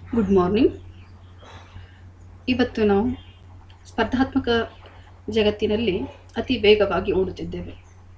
good morning ಇವತ್ತು ನಾವು ಸ್ಪರ್ಧಾತ್ಮಕ ಜಗತ್ತಿನಲ್ಲಿ ಅತಿ ವೇಗವಾಗಿ ಓಡುತ್ತಿದ್ದೇವೆ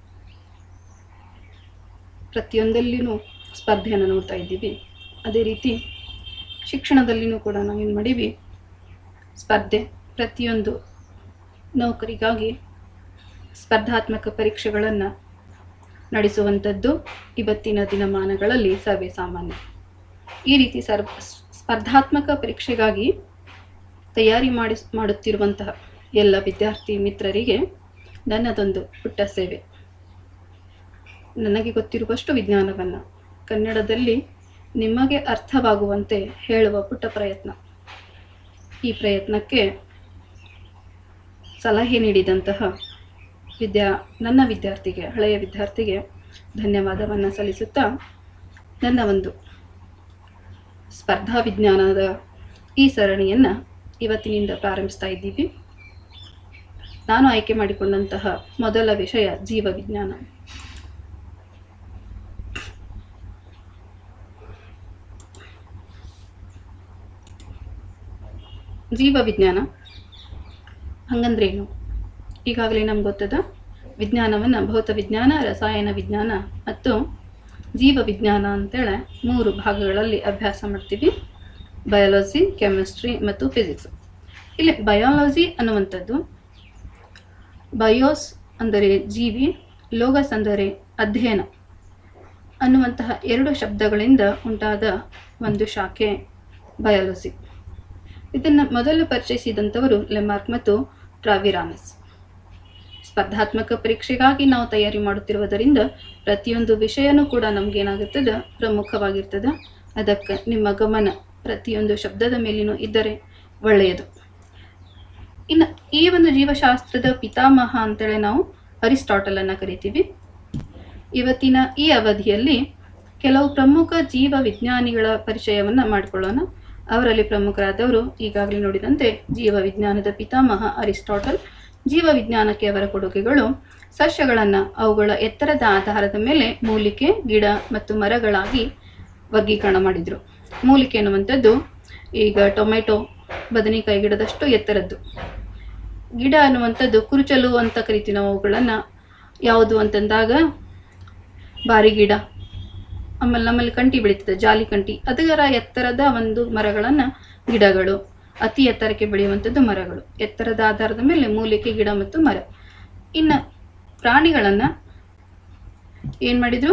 ಪ್ರತಿಯೊಂದಲ್ಲಿಯೂ ಸ್ಪರ್ಧೆಯನ್ನು ನೋಡ್ತಾ ಇದ್ದೀವಿ ಅದೇ ರೀತಿ ಶಿಕ್ಷಣದಲ್ಲಿಯೂ ಕೂಡ ನಾವೇನು ಮಾಡೀವಿ ಸ್ಪರ್ಧೆ ಪ್ರತಿಯೊಂದು ನೌಕರಿಗಾಗಿ ಸ್ಪರ್ಧಾತ್ಮಕ ಪರೀಕ್ಷೆಗಳನ್ನು ನಡೆಸುವಂಥದ್ದು ಇವತ್ತಿನ ದಿನಮಾನಗಳಲ್ಲಿ ಸರ್ವೇ ಸಾಮಾನ್ಯ ಈ ರೀತಿ ಸರ್ ಸ್ಪರ್ಧಾತ್ಮಕ ಪರೀಕ್ಷೆಗಾಗಿ ತಯಾರಿ ಮಾಡಿ ಮಾಡುತ್ತಿರುವಂತಹ ಎಲ್ಲ ವಿದ್ಯಾರ್ಥಿ ಮಿತ್ರರಿಗೆ ನನ್ನದೊಂದು ಪುಟ್ಟ ಸೇವೆ ನನಗೆ ಗೊತ್ತಿರುವಷ್ಟು ವಿಜ್ಞಾನವನ್ನು ಕನ್ನಡದಲ್ಲಿ ನಿಮಗೆ ಅರ್ಥವಾಗುವಂತೆ ಹೇಳುವ ಪುಟ್ಟ ಪ್ರಯತ್ನ ಈ ಪ್ರಯತ್ನಕ್ಕೆ ಸಲಹೆ ನೀಡಿದಂತಹ ವಿದ್ಯಾ ನನ್ನ ವಿದ್ಯಾರ್ಥಿಗೆ ಹಳೆಯ ವಿದ್ಯಾರ್ಥಿಗೆ ಧನ್ಯವಾದವನ್ನು ಸಲ್ಲಿಸುತ್ತಾ ನನ್ನ ಒಂದು ಸ್ಪರ್ಧಾ ವಿಜ್ಞಾನದ ಈ ಸರಣಿಯನ್ನು ಇವತ್ತಿನಿಂದ ಪ್ರಾರಂಭಿಸ್ತಾ ಇದ್ದೀವಿ ನಾನು ಆಯ್ಕೆ ಮಾಡಿಕೊಂಡಂತಹ ಮೊದಲ ವಿಷಯ ಜೀವವಿಜ್ಞಾನ ಜೀವವಿಜ್ಞಾನ ಹಂಗಂದ್ರೇನು ಈಗಾಗಲೇ ನಮ್ಗೆ ಗೊತ್ತದ ವಿಜ್ಞಾನವನ್ನು ಭೌತ ವಿಜ್ಞಾನ ರಸಾಯನ ವಿಜ್ಞಾನ ಮತ್ತು ಜೀವ ವಿಜ್ಞಾನ ಅಂತೇಳಿ ಮೂರು ಭಾಗಗಳಲ್ಲಿ ಅಭ್ಯಾಸ ಮಾಡ್ತೀವಿ ಬಯಾಲಜಿ ಕೆಮಿಸ್ಟ್ರಿ ಮತ್ತು ಫಿಸಿಕ್ಸ್ ಇಲ್ಲಿ ಬಯಾಲಜಿ ಅನ್ನುವಂಥದ್ದು ಬಯೋಸ್ ಅಂದರೆ ಜೀವಿ ಲೋಗಸ್ ಅಂದರೆ ಅಧ್ಯಯನ ಅನ್ನುವಂತಹ ಎರಡು ಶಬ್ದಗಳಿಂದ ಉಂಟಾದ ಒಂದು ಶಾಖೆ ಬಯಾಲಜಿ ಇದನ್ನು ಮೊದಲು ಪರಿಚಯಿಸಿದಂಥವರು ಲೆಮಾರ್ಕ್ ಮತ್ತು ಟ್ರಾವಿರಾಮಿಸ್ ಸ್ಪರ್ಧಾತ್ಮಕ ಪರೀಕ್ಷೆಗಾಗಿ ನಾವು ತಯಾರಿ ಮಾಡುತ್ತಿರುವುದರಿಂದ ಪ್ರತಿಯೊಂದು ವಿಷಯನೂ ಕೂಡ ನಮಗೇನಾಗುತ್ತದೆ ಪ್ರಮುಖವಾಗಿರ್ತದೆ ಅದಕ್ಕೆ ನಿಮ್ಮ ಗಮನ ಪ್ರತಿಯೊಂದು ಶಬ್ದದ ಮೇಲಿನೂ ಇದ್ದರೆ ಒಳ್ಳೆಯದು ಇನ್ನು ಈ ಒಂದು ಜೀವಶಾಸ್ತ್ರದ ಪಿತಾಮಹ ಅಂತೇಳಿ ನಾವು ಅರಿಸ್ಟಾಟಲನ್ನು ಕರಿತೀವಿ ಇವತ್ತಿನ ಈ ಅವಧಿಯಲ್ಲಿ ಕೆಲವು ಪ್ರಮುಖ ಜೀವ ವಿಜ್ಞಾನಿಗಳ ಪರಿಚಯವನ್ನು ಮಾಡಿಕೊಳ್ಳೋಣ ಅವರಲ್ಲಿ ಪ್ರಮುಖರಾದವರು ಈಗಾಗಲೇ ನೋಡಿದಂತೆ ಜೀವ ವಿಜ್ಞಾನದ ಪಿತಾಮಹ ಅರಿಸ್ಟಾಟಲ್ ಜೀವ ವಿಜ್ಞಾನಕ್ಕೆ ಅವರ ಕೊಡುಗೆಗಳು ಸಸ್ಯಗಳನ್ನು ಅವುಗಳ ಎತ್ತರದ ಆಧಾರದ ಮೇಲೆ ಮೂಲಿಕೆ ಗಿಡ ಮತ್ತು ಮರಗಳಾಗಿ ವರ್ಗೀಕರಣ ಮಾಡಿದರು ಮೂಲಿಕೆ ಅನ್ನುವಂಥದ್ದು ಈಗ ಟೊಮೆಟೊ ಬದನೆಕಾಯಿ ಗಿಡದಷ್ಟು ಎತ್ತರದ್ದು ಗಿಡ ಅನ್ನುವಂಥದ್ದು ಕುರುಚಲು ಅಂತ ಕರಿತೀವಿ ನಾವು ಅವುಗಳನ್ನು ಯಾವುದು ಅಂತಂದಾಗ ಬಾರಿ ಗಿಡ ಆಮೇಲೆ ನಮ್ಮಲ್ಲಿ ಕಂಟಿ ಬೆಳೀತದೆ ಜಾಲಿ ಕಂಟಿ ಅದರ ಎತ್ತರದ ಒಂದು ಮರಗಳನ್ನು ಗಿಡಗಳು ಅತಿ ಎತ್ತರಕ್ಕೆ ಬೆಳೆಯುವಂಥದ್ದು ಮರಗಳು ಎತ್ತರದ ಆಧಾರದ ಮೇಲೆ ಮೂಲಿಕೆ ಗಿಡ ಮತ್ತು ಮರ ಇನ್ನು ಪ್ರಾಣಿಗಳನ್ನು ಏನು ಮಾಡಿದರು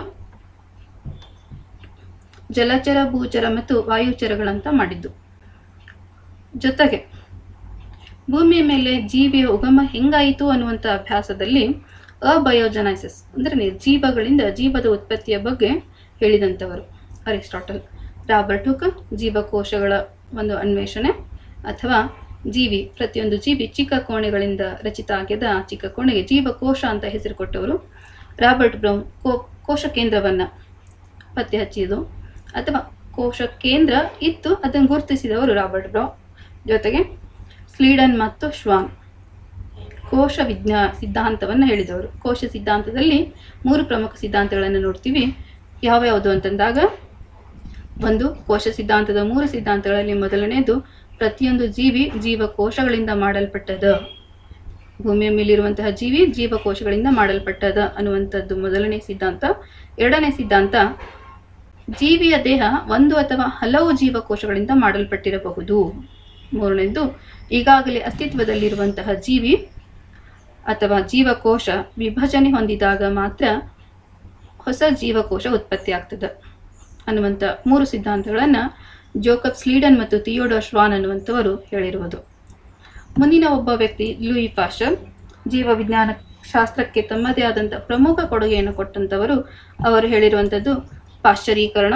ಜಲಚರ ಭೂಚರ ಮತ್ತು ವಾಯುಚರಗಳಂತ ಮಾಡಿದ್ದು ಜೊತೆಗೆ ಭೂಮಿಯ ಮೇಲೆ ಜೀವಿಯ ಉಗಮ ಹೆಂಗಾಯಿತು ಅನ್ನುವಂಥ ಅಭ್ಯಾಸದಲ್ಲಿ ಅಬಯೋಜನೈಸಿಸ್ ಅಂದರೆ ನಿರ್ಜೀವಗಳಿಂದ ಜೀವದ ಉತ್ಪತ್ತಿಯ ಬಗ್ಗೆ ಹೇಳಿದಂಥವರು ಅರಿಸ್ಟಾಟಲ್ ರಾಬರ್ಟ್ ಹುಕ್ ಜೀವಕೋಶಗಳ ಒಂದು ಅನ್ವೇಷಣೆ ಅಥವಾ ಜೀವಿ ಪ್ರತಿಯೊಂದು ಜೀವಿ ಚಿಕ್ಕ ಕೋಣೆಗಳಿಂದ ರಚಿತ ಆಗ್ಯದ ಆ ಚಿಕ್ಕ ಕೋಣೆಗೆ ಜೀವಕೋಶ ಅಂತ ಹೆಸರು ಕೊಟ್ಟವರು ರಾಬರ್ಟ್ ಬ್ರೌನ್ ಕೋ ಕೋಶ ಕೇಂದ್ರವನ್ನು ಪತ್ತೆ ಹಚ್ಚಿದ್ದು ಅಥವಾ ಕೋಶ ಕೇಂದ್ರ ಇತ್ತು ಅದನ್ನು ಗುರುತಿಸಿದವರು ರಾಬರ್ಟ್ ಬ್ರೌನ್ ಜೊತೆಗೆ ಸ್ಲೀಡನ್ ಮತ್ತು ಶ್ವಾನ್ ಕೋಶ ವಿಜ್ಞಾ ಸಿದ್ಧಾಂತವನ್ನು ಹೇಳಿದವರು ಕೋಶ ಸಿದ್ಧಾಂತದಲ್ಲಿ ಮೂರು ಪ್ರಮುಖ ಸಿದ್ಧಾಂತಗಳನ್ನು ನೋಡ್ತೀವಿ ಯಾವ್ಯಾವುದು ಅಂತಂದಾಗ ಒಂದು ಕೋಶ ಸಿದ್ಧಾಂತದ ಮೂರು ಸಿದ್ಧಾಂತಗಳಲ್ಲಿ ಮೊದಲನೇದು ಪ್ರತಿಯೊಂದು ಜೀವಿ ಜೀವಕೋಶಗಳಿಂದ ಮಾಡಲ್ಪಟ್ಟದ ಭೂಮಿಯ ಮೇಲಿರುವಂತಹ ಜೀವಿ ಜೀವಕೋಶಗಳಿಂದ ಮಾಡಲ್ಪಟ್ಟದ ಅನ್ನುವಂಥದ್ದು ಮೊದಲನೇ ಸಿದ್ಧಾಂತ ಎರಡನೇ ಸಿದ್ಧಾಂತ ಜೀವಿಯ ದೇಹ ಒಂದು ಅಥವಾ ಹಲವು ಜೀವಕೋಶಗಳಿಂದ ಮಾಡಲ್ಪಟ್ಟಿರಬಹುದು ಮೂರನೇದು ಈಗಾಗಲೇ ಅಸ್ತಿತ್ವದಲ್ಲಿರುವಂತಹ ಜೀವಿ ಅಥವಾ ಜೀವಕೋಶ ವಿಭಜನೆ ಹೊಂದಿದಾಗ ಮಾತ್ರ ಹೊಸ ಜೀವಕೋಶ ಉತ್ಪತ್ತಿ ಆಗ್ತದೆ ಅನ್ನುವಂಥ ಮೂರು ಸಿದ್ಧಾಂತಗಳನ್ನು ಜೋಕಬ್ ಸ್ಲೀಡನ್ ಮತ್ತು ಥಿಯೋಡೋ ಶ್ವಾನ್ ಅನ್ನುವಂಥವರು ಹೇಳಿರುವುದು ಮುಂದಿನ ಒಬ್ಬ ವ್ಯಕ್ತಿ ಲೂಯಿ ಪಾಶ್ಚರ್ ಜೀವವಿಜ್ಞಾನ ಶಾಸ್ತ್ರಕ್ಕೆ ತಮ್ಮದೇ ಆದಂಥ ಪ್ರಮುಖ ಕೊಡುಗೆಯನ್ನು ಕೊಟ್ಟಂಥವರು ಅವರು ಹೇಳಿರುವಂಥದ್ದು ಪಾಶ್ಚರೀಕರಣ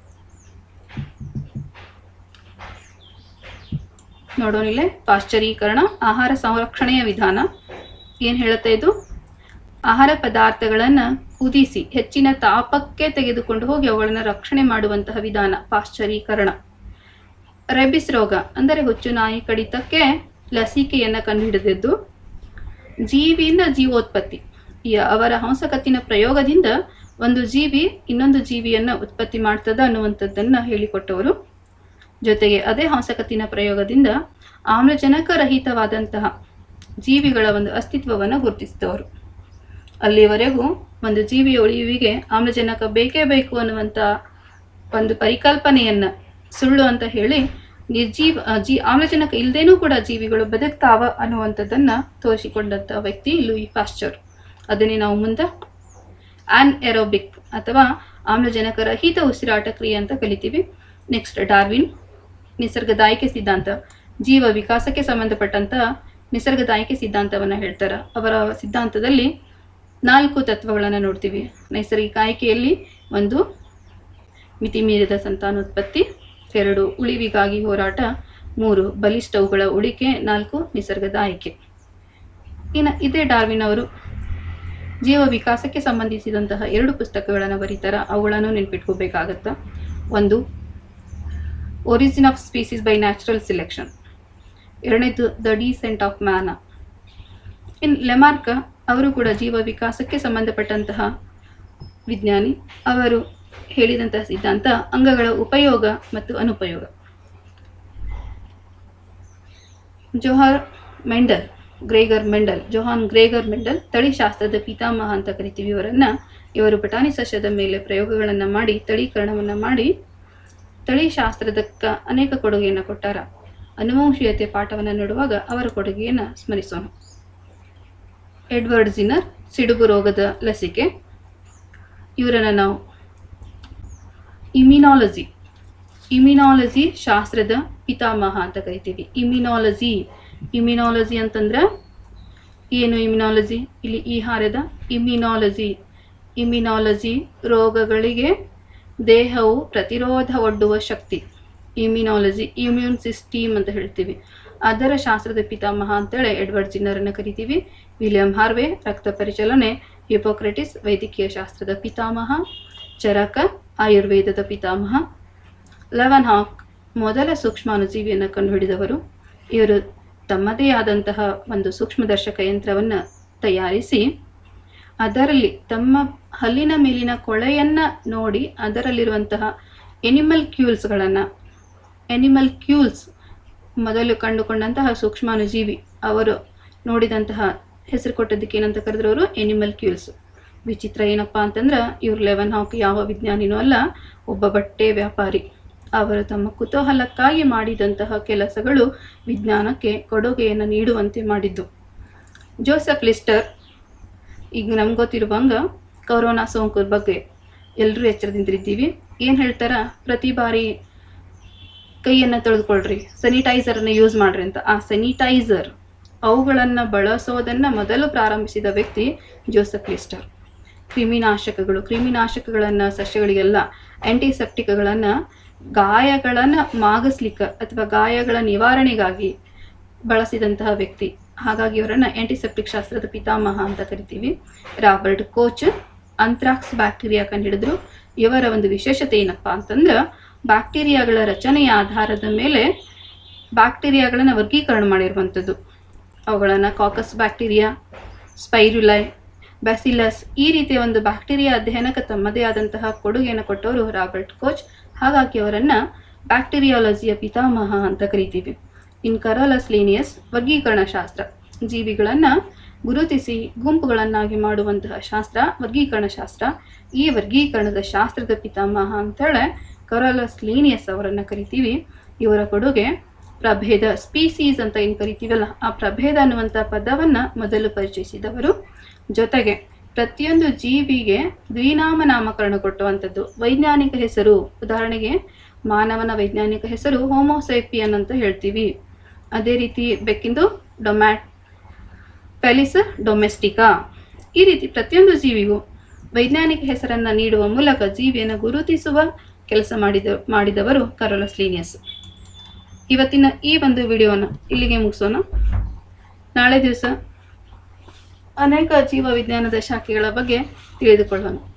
ನೋಡೋನಿಲ್ಲೇ ಪಾಶ್ಚರೀಕರಣ ಆಹಾರ ಸಂರಕ್ಷಣೆಯ ವಿಧಾನ ಏನು ಹೇಳುತ್ತೆ ಇದು ಆಹಾರ ಪದಾರ್ಥಗಳನ್ನು ಕುದಿಸಿ ಹೆಚ್ಚಿನ ತಾಪಕ್ಕೆ ತೆಗೆದುಕೊಂಡು ಹೋಗಿ ಅವುಗಳನ್ನು ರಕ್ಷಣೆ ಮಾಡುವಂತಹ ವಿಧಾನ ಪಾಶ್ಚರೀಕರಣ ರೆಬಿಸ್ ರೋಗ ಅಂದರೆ ಹುಚ್ಚು ನಾಯಿ ಕಡಿತಕ್ಕೆ ಲಸಿಕೆಯನ್ನು ಕಂಡುಹಿಡಿದಿದ್ದು ಜೀವಿಯಿಂದ ಜೀವೋತ್ಪತ್ತಿ ಈ ಅವರ ಹಂಸಕತ್ತಿನ ಪ್ರಯೋಗದಿಂದ ಒಂದು ಜೀವಿ ಇನ್ನೊಂದು ಜೀವಿಯನ್ನು ಉತ್ಪತ್ತಿ ಮಾಡ್ತದ ಅನ್ನುವಂಥದ್ದನ್ನು ಹೇಳಿಕೊಟ್ಟವರು ಜೊತೆಗೆ ಅದೇ ಹೊಸಕತ್ತಿನ ಪ್ರಯೋಗದಿಂದ ಆಮ್ಲಜನಕ ರಹಿತವಾದಂತಹ ಜೀವಿಗಳ ಒಂದು ಅಸ್ತಿತ್ವವನ್ನು ಗುರುತಿಸಿದವರು ಅಲ್ಲಿವರೆಗೂ ಒಂದು ಜೀವಿಯ ಉಳಿಯುವಿಗೆ ಆಮ್ಲಜನಕ ಬೇಕೇ ಬೇಕು ಅನ್ನುವಂಥ ಒಂದು ಪರಿಕಲ್ಪನೆಯನ್ನ ಸುಳ್ಳು ಅಂತ ಹೇಳಿ ನಿರ್ಜೀವ ಆ, ಜೀ ಆಮ್ಲಜನಕ ಇಲ್ಲದೇನೂ ಕೂಡ ಜೀವಿಗಳು ಬದುಕ್ತಾವ ಅನ್ನುವಂಥದ್ದನ್ನ ತೋರಿಸಿಕೊಂಡಂಥ ವ್ಯಕ್ತಿ ಲೂಯಿ ಪಾಶ್ಚರ್ ಅದನ್ನೇ ನಾವು ಮುಂದೆ ಆನ್ ಎರೋಬಿಕ್ ಅಥವಾ ಆಮ್ಲಜನಕ ರಹಿತ ಉಸಿರಾಟ ಕ್ರಿಯೆ ಅಂತ ಕಲಿತೀವಿ ನೆಕ್ಸ್ಟ್ ಡಾರ್ವಿನ್ ನಿಸರ್ಗದ ಆಯ್ಕೆ ಸಿದ್ಧಾಂತ ಜೀವ ವಿಕಾಸಕ್ಕೆ ಸಂಬಂಧಪಟ್ಟಂತಹ ನಿಸರ್ಗದ ಆಯ್ಕೆ ಸಿದ್ಧಾಂತವನ್ನು ಹೇಳ್ತಾರೆ ಅವರ ಸಿದ್ಧಾಂತದಲ್ಲಿ ನಾಲ್ಕು ತತ್ವಗಳನ್ನು ನೋಡ್ತೀವಿ ನೈಸರ್ಗಿಕ ಆಯ್ಕೆಯಲ್ಲಿ ಒಂದು ಮಿತಿಮೀರಿದ ಸಂತಾನೋತ್ಪತ್ತಿ ಎರಡು ಉಳಿವಿಗಾಗಿ ಹೋರಾಟ ಮೂರು ಬಲಿಷ್ಠವುಗಳ ಉಳಿಕೆ ನಾಲ್ಕು ನಿಸರ್ಗದ ಆಯ್ಕೆ ಇನ್ನು ಇದೇ ಡಾರ್ವಿನ್ ಅವರು ಜೀವ ವಿಕಾಸಕ್ಕೆ ಸಂಬಂಧಿಸಿದಂತಹ ಎರಡು ಪುಸ್ತಕಗಳನ್ನು ಬರೀತಾರ ಅವುಗಳನ್ನು ನೆನ್ಪಿಟ್ಕೋಬೇಕಾಗತ್ತ ಒಂದು origin of species by natural selection ಎರಡನೇದು the descent of man in Lamarck ಅವರು ಕೂಡ ಜೀವ ವಿಕಾಸಕ್ಕೆ ಸಂಬಂಧಪಟ್ಟಂತಹ ವಿಜ್ಞಾನಿ ಅವರು ಹೇಳಿದಂತಹ ಸಿದ್ಧಾಂತ ಅಂಗಗಳ ಉಪಯೋಗ ಮತ್ತು ಅನುಪಯೋಗ Johann Mendel Gregor Mendel Johann Gregor Mendel ತಳಿಶಾಸ್ತ್ರದ ಪಿತಾಮಹ ಅಂತ ಕರಿತೀವಿ ಇವರನ್ನ ಇವರು ಬಟಾಣಿ ಸಸ್ಯದ ಮೇಲೆ ಪ್ರಯೋಗಗಳನ್ನು ಮಾಡಿ ತಳೀಕರಣವನ್ನು ಮಾಡಿ ತಳಿಶಾಸ್ತ್ರದಕ್ಕ ಅನೇಕ ಕೊಡುಗೆಯನ್ನು ಕೊಟ್ಟಾರ ಅನುವಂಶೀಯತೆ ಪಾಠವನ್ನು ನೋಡುವಾಗ ಅವರ ಕೊಡುಗೆಯನ್ನು ಸ್ಮರಿಸೋಣ ಎಡ್ವರ್ಡ್ ಜಿನರ್ ಸಿಡುಬು ರೋಗದ ಲಸಿಕೆ ಇವರನ್ನು ನಾವು ಇಮ್ಯುನಾಲಜಿ ಇಮ್ಯುನಾಲಜಿ ಶಾಸ್ತ್ರದ ಪಿತಾಮಹ ಅಂತ ಕರಿತೀವಿ ಇಮ್ಯುನಾಲಜಿ ಇಮ್ಯುನಾಲಜಿ ಅಂತಂದ್ರೆ ಏನು ಇಮ್ಯುನಾಲಜಿ ಇಲ್ಲಿ ಈ ಹಾರದ ಇಮ್ಯುನಾಲಜಿ ಇಮ್ಯುನಾಲಜಿ ರೋಗಗಳಿಗೆ ದೇಹವು ಪ್ರತಿರೋಧ ಒಡ್ಡುವ ಶಕ್ತಿ ಇಮ್ಯುನಾಲಜಿ ಇಮ್ಯೂನ್ ಸಿಸ್ಟಮ್ ಅಂತ ಹೇಳ್ತೀವಿ ಅದರ ಶಾಸ್ತ್ರದ ಪಿತಾಮಹ ಅಂತೇಳಿ ಎಡ್ವರ್ಡ್ ಜಿನ್ನರನ್ನು ಕರಿತೀವಿ ವಿಲಿಯಂ ಹಾರ್ವೆ ರಕ್ತ ಪರಿಚಲನೆ ಹಿಪೋಕ್ರೆಟಿಸ್ ವೈದ್ಯಕೀಯ ಶಾಸ್ತ್ರದ ಪಿತಾಮಹ ಚರಕ ಆಯುರ್ವೇದದ ಪಿತಾಮಹ ಲೆವನ್ ಹಾಕ್ ಮೊದಲ ಸೂಕ್ಷ್ಮಾಣುಜೀವಿಯನ್ನು ಕಂಡುಹಿಡಿದವರು ಇವರು ತಮ್ಮದೇ ಆದಂತಹ ಒಂದು ಸೂಕ್ಷ್ಮದರ್ಶಕ ಯಂತ್ರವನ್ನು ತಯಾರಿಸಿ ಅದರಲ್ಲಿ ತಮ್ಮ ಹಲ್ಲಿನ ಮೇಲಿನ ಕೊಳೆಯನ್ನು ನೋಡಿ ಅದರಲ್ಲಿರುವಂತಹ ಎನಿಮಲ್ ಕ್ಯೂಲ್ಸ್ಗಳನ್ನು ಎನಿಮಲ್ ಕ್ಯೂಲ್ಸ್ ಮೊದಲು ಕಂಡುಕೊಂಡಂತಹ ಸೂಕ್ಷ್ಮಾಣುಜೀವಿ ಅವರು ನೋಡಿದಂತಹ ಹೆಸರು ಕೊಟ್ಟದ್ದಕ್ಕೆ ಏನಂತ ಕರೆದ್ರು ಅವರು ಎನಿಮಲ್ ಕ್ಯೂಲ್ಸ್ ವಿಚಿತ್ರ ಏನಪ್ಪ ಅಂತಂದ್ರೆ ಇವ್ರು ಲೆವನ್ ಹಾಕ್ ಯಾವ ವಿಜ್ಞಾನಿನೂ ಅಲ್ಲ ಒಬ್ಬ ಬಟ್ಟೆ ವ್ಯಾಪಾರಿ ಅವರು ತಮ್ಮ ಕುತೂಹಲಕ್ಕಾಗಿ ಮಾಡಿದಂತಹ ಕೆಲಸಗಳು ವಿಜ್ಞಾನಕ್ಕೆ ಕೊಡುಗೆಯನ್ನು ನೀಡುವಂತೆ ಮಾಡಿದ್ದು ಜೋಸೆಫ್ ಲಿಸ್ಟರ್ ಈಗ ನಮ್ಗೆ ಗೊತ್ತಿರುವಂಗ ಕೊರೋನಾ ಸೋಂಕು ಬಗ್ಗೆ ಎಲ್ಲರೂ ಎಚ್ಚರದಿಂದಿದ್ದೀವಿ ಏನು ಹೇಳ್ತಾರ ಪ್ರತಿ ಬಾರಿ ಕೈಯನ್ನು ತೊಳೆದುಕೊಳ್ರಿ ಸ್ಯಾನಿಟೈಸರನ್ನು ಯೂಸ್ ಮಾಡ್ರಿ ಅಂತ ಆ ಸ್ಯಾನಿಟೈಸರ್ ಅವುಗಳನ್ನು ಬಳಸೋದನ್ನು ಮೊದಲು ಪ್ರಾರಂಭಿಸಿದ ವ್ಯಕ್ತಿ ಜೋಸೆಫ್ ಲಿಸ್ಟರ್ ಕ್ರಿಮಿನಾಶಕಗಳು ಕ್ರಿಮಿನಾಶಕಗಳನ್ನು ಸಸ್ಯಗಳಿಗೆಲ್ಲ ಆ್ಯಂಟಿಸೆಪ್ಟಿಕ್ಗಳನ್ನು ಗಾಯಗಳನ್ನು ಮಾಗಿಸ್ಲಿಕ್ಕೆ ಅಥವಾ ಗಾಯಗಳ ನಿವಾರಣೆಗಾಗಿ ಬಳಸಿದಂತಹ ವ್ಯಕ್ತಿ ಹಾಗಾಗಿ ಇವರನ್ನು ಆ್ಯಂಟಿಸೆಪ್ಟಿಕ್ ಶಾಸ್ತ್ರದ ಪಿತಾಮಹ ಅಂತ ಕರಿತೀವಿ ರಾಬರ್ಟ್ ಕೋಚ್ ಅಂತ್ರಾಕ್ಸ್ ಬ್ಯಾಕ್ಟೀರಿಯಾ ಕಂಡುಹಿಡಿದ್ರು ಇವರ ಒಂದು ವಿಶೇಷತೆ ಏನಪ್ಪ ಅಂತಂದ್ರೆ ಬ್ಯಾಕ್ಟೀರಿಯಾಗಳ ರಚನೆಯ ಆಧಾರದ ಮೇಲೆ ಬ್ಯಾಕ್ಟೀರಿಯಾಗಳನ್ನು ವರ್ಗೀಕರಣ ಮಾಡಿರುವಂಥದ್ದು ಅವುಗಳನ್ನು ಕಾಕಸ್ ಬ್ಯಾಕ್ಟೀರಿಯಾ ಸ್ಪೈರುಲೈ ಬ್ಯಾಸಿಲಸ್ ಈ ರೀತಿಯ ಒಂದು ಬ್ಯಾಕ್ಟೀರಿಯಾ ಅಧ್ಯಯನಕ್ಕೆ ತಮ್ಮದೇ ಆದಂತಹ ಕೊಡುಗೆಯನ್ನು ಕೊಟ್ಟವರು ರಾಬರ್ಟ್ ಕೋಚ್ ಹಾಗಾಗಿ ಅವರನ್ನು ಬ್ಯಾಕ್ಟೀರಿಯಾಲಜಿಯ ಪಿತಾಮಹ ಅಂತ ಕರಿತೀವಿ ಇನ್ ಕರೋಲಸ್ ಲೀನಿಯಸ್ ವರ್ಗೀಕರಣ ಶಾಸ್ತ್ರ ಜೀವಿಗಳನ್ನು ಗುರುತಿಸಿ ಗುಂಪುಗಳನ್ನಾಗಿ ಮಾಡುವಂತಹ ಶಾಸ್ತ್ರ ವರ್ಗೀಕರಣ ಶಾಸ್ತ್ರ ಈ ವರ್ಗೀಕರಣದ ಶಾಸ್ತ್ರದ ಪಿತಾಮಹ ಅಂತೇಳಿ ಕರೋಲಸ್ ಲೀನಿಯಸ್ ಅವರನ್ನು ಕರಿತೀವಿ ಇವರ ಕೊಡುಗೆ ಪ್ರಭೇದ ಸ್ಪೀಸೀಸ್ ಅಂತ ಏನು ಕರಿತೀವಲ್ಲ ಆ ಪ್ರಭೇದ ಅನ್ನುವಂಥ ಪದವನ್ನು ಮೊದಲು ಪರಿಚಯಿಸಿದವರು ಜೊತೆಗೆ ಪ್ರತಿಯೊಂದು ಜೀವಿಗೆ ದ್ವಿನಾಮ ನಾಮಕರಣ ಕೊಟ್ಟುವಂಥದ್ದು ವೈಜ್ಞಾನಿಕ ಹೆಸರು ಉದಾಹರಣೆಗೆ ಮಾನವನ ವೈಜ್ಞಾನಿಕ ಹೆಸರು ಹೋಮೋಸೈಪಿಯನ್ ಅಂತ ಹೇಳ್ತೀವಿ ಅದೇ ರೀತಿ ಬೆಕ್ಕಿಂದು ಡೊಮ್ಯಾಟ್ ಪೆಲಿಸ್ ಡೊಮೆಸ್ಟಿಕಾ ಈ ರೀತಿ ಪ್ರತಿಯೊಂದು ಜೀವಿಗೂ ವೈಜ್ಞಾನಿಕ ಹೆಸರನ್ನು ನೀಡುವ ಮೂಲಕ ಜೀವಿಯನ್ನು ಗುರುತಿಸುವ ಕೆಲಸ ಮಾಡಿದ ಮಾಡಿದವರು ಕರೋಲಸ್ ಲೀನಿಯಸ್ ಇವತ್ತಿನ ಈ ಒಂದು ವಿಡಿಯೋನ ಇಲ್ಲಿಗೆ ಮುಗಿಸೋಣ ನಾಳೆ ದಿವಸ ಅನೇಕ ಜೀವ ವಿಜ್ಞಾನದ ಶಾಖೆಗಳ ಬಗ್ಗೆ ತಿಳಿದುಕೊಳ್ಳೋಣ